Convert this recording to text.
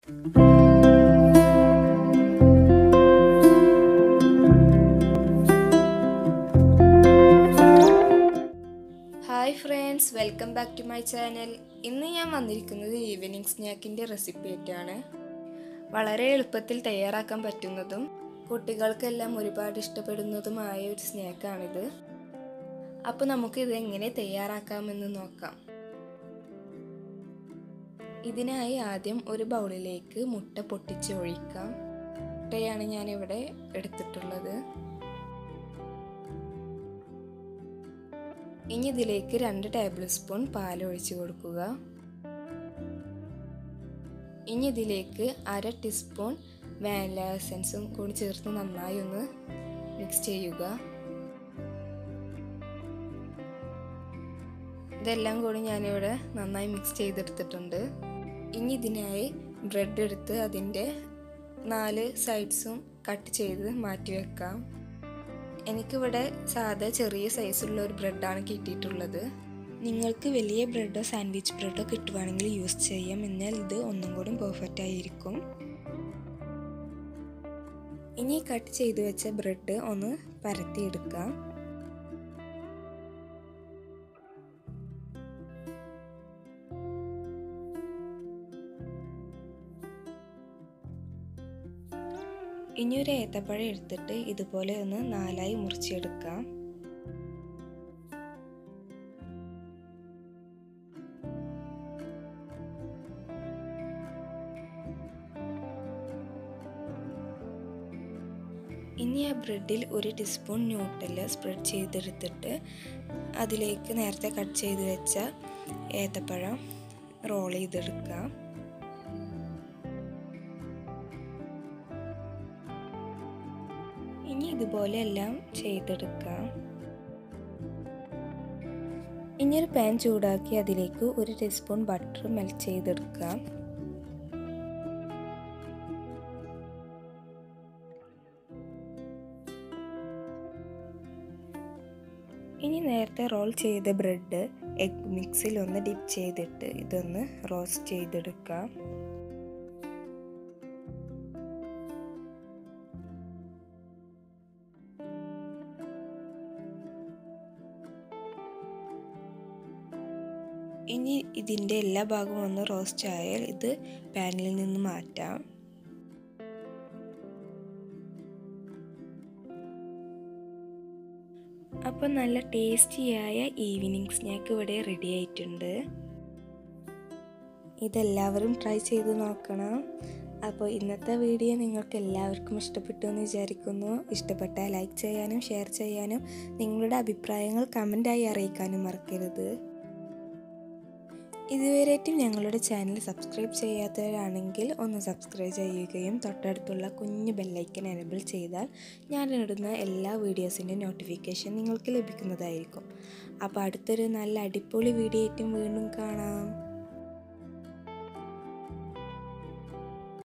hi friends welcome back to my channel ഇന്ന് ഞാൻ വന്നിരിക്കുന്നത് ഈവനിങ് സ്നാക്കിൻ്റെ റെസിപ്പി ആയിട്ടാണ് വളരെ എളുപ്പത്തിൽ തയ്യാറാക്കാൻ പറ്റുന്നതും കുട്ടികൾക്കെല്ലാം ഒരുപാട് ഇഷ്ടപ്പെടുന്നതുമായ ഒരു സ്നാക്കാണിത് അപ്പോൾ നമുക്ക് ഇത് എങ്ങനെ തയ്യാറാക്കാമെന്ന് നോക്കാം ഇതിനായി ആദ്യം ഒരു ബൗളിലേക്ക് മുട്ട പൊട്ടിച്ച് ഒഴിക്കാം മുട്ടയാണ് ഞാനിവിടെ എടുത്തിട്ടുള്ളത് ഇനി ഇതിലേക്ക് രണ്ട് ടേബിൾ സ്പൂൺ പാൽ ഒഴിച്ച് കൊടുക്കുക ഇനി ഇതിലേക്ക് അര ടീസ്പൂൺ വാനില എസൻസും കൂടി ചേർത്ത് നന്നായി ഒന്ന് മിക്സ് ചെയ്യുക ഇതെല്ലാം കൂടി ഞാനിവിടെ നന്നായി മിക്സ് ചെയ്തെടുത്തിട്ടുണ്ട് ഇനി ഇതിനായി ബ്രെഡ് എടുത്ത് അതിൻ്റെ നാല് സൈഡ്സും കട്ട് ചെയ്ത് മാറ്റി വെക്കാം എനിക്കിവിടെ സാധാ ചെറിയ സൈസുള്ള ഒരു ബ്രെഡാണ് കിട്ടിയിട്ടുള്ളത് നിങ്ങൾക്ക് വലിയ ബ്രെഡോ സാൻഡ്വിച്ച് ബ്രെഡോ കിട്ടുവാണെങ്കിൽ യൂസ് ചെയ്യാം എന്നാൽ ഇത് ഒന്നും കൂടി പെർഫെക്റ്റ് ആയിരിക്കും ഇനി കട്ട് ചെയ്ത് വെച്ച ബ്രെഡ് ഒന്ന് പരത്തിയെടുക്കാം ഇനി ഒരു ഏത്തപ്പഴം എടുത്തിട്ട് ഇതുപോലെ ഒന്ന് നാലായി മുറിച്ചെടുക്കാം ഇനി ആ ബ്രെഡിൽ ഒരു ടീസ്പൂൺ ന്യൂട്ടല്ല സ്പ്രെഡ് ചെയ്തെടുത്തിട്ട് അതിലേക്ക് നേരത്തെ കട്ട് ചെയ്ത് വെച്ച ഏത്തപ്പഴം റോൾ ചെയ്തെടുക്കാം ഇനി ഇതുപോലെ എല്ലാം ചെയ്തെടുക്കാം ഇനി ഒരു പാൻ ചൂടാക്കി അതിലേക്ക് ഒരു ടീസ്പൂൺ ബട്ടർ മെൽറ്റ് ചെയ്തെടുക്കാം ഇനി നേരത്തെ റോൾ ചെയ്ത ബ്രെഡ് എഗ് മിക്സിൽ ഒന്ന് ഡിപ്പ് ചെയ്തിട്ട് ഇതൊന്ന് റോസ്റ്റ് ചെയ്തെടുക്കാം ഇനി ഇതിൻ്റെ എല്ലാ ഭാഗവും ഒന്ന് റോസ്റ്റ് ആയാൽ ഇത് പാനിൽ നിന്ന് മാറ്റാം അപ്പോൾ നല്ല ടേസ്റ്റിയായ ഈവനിങ് സ്നാക്ക് ഇവിടെ റെഡി ആയിട്ടുണ്ട് ഇതെല്ലാവരും ട്രൈ ചെയ്ത് നോക്കണം അപ്പോൾ ഇന്നത്തെ വീഡിയോ നിങ്ങൾക്ക് എല്ലാവർക്കും ഇഷ്ടപ്പെട്ടു എന്ന് വിചാരിക്കുന്നു ഇഷ്ടപ്പെട്ടാൽ ലൈക്ക് ചെയ്യാനും ഷെയർ ചെയ്യാനും നിങ്ങളുടെ അഭിപ്രായങ്ങൾ കമൻറ്റായി അറിയിക്കാനും മറക്കരുത് ഇതുവരെയായിട്ടും ഞങ്ങളുടെ ചാനൽ സബ്സ്ക്രൈബ് ചെയ്യാത്തവരാണെങ്കിൽ ഒന്ന് സബ്സ്ക്രൈബ് ചെയ്യുകയും തൊട്ടടുത്തുള്ള കുഞ്ഞു ബെല്ലൈക്കൻ എനബിൾ ചെയ്താൽ ഞാനിടുന്ന എല്ലാ വീഡിയോസിൻ്റെ നോട്ടിഫിക്കേഷൻ നിങ്ങൾക്ക് ലഭിക്കുന്നതായിരിക്കും അപ്പോൾ അടുത്തൊരു നല്ല അടിപൊളി വീഡിയോ ആയിട്ടും വീണ്ടും കാണാം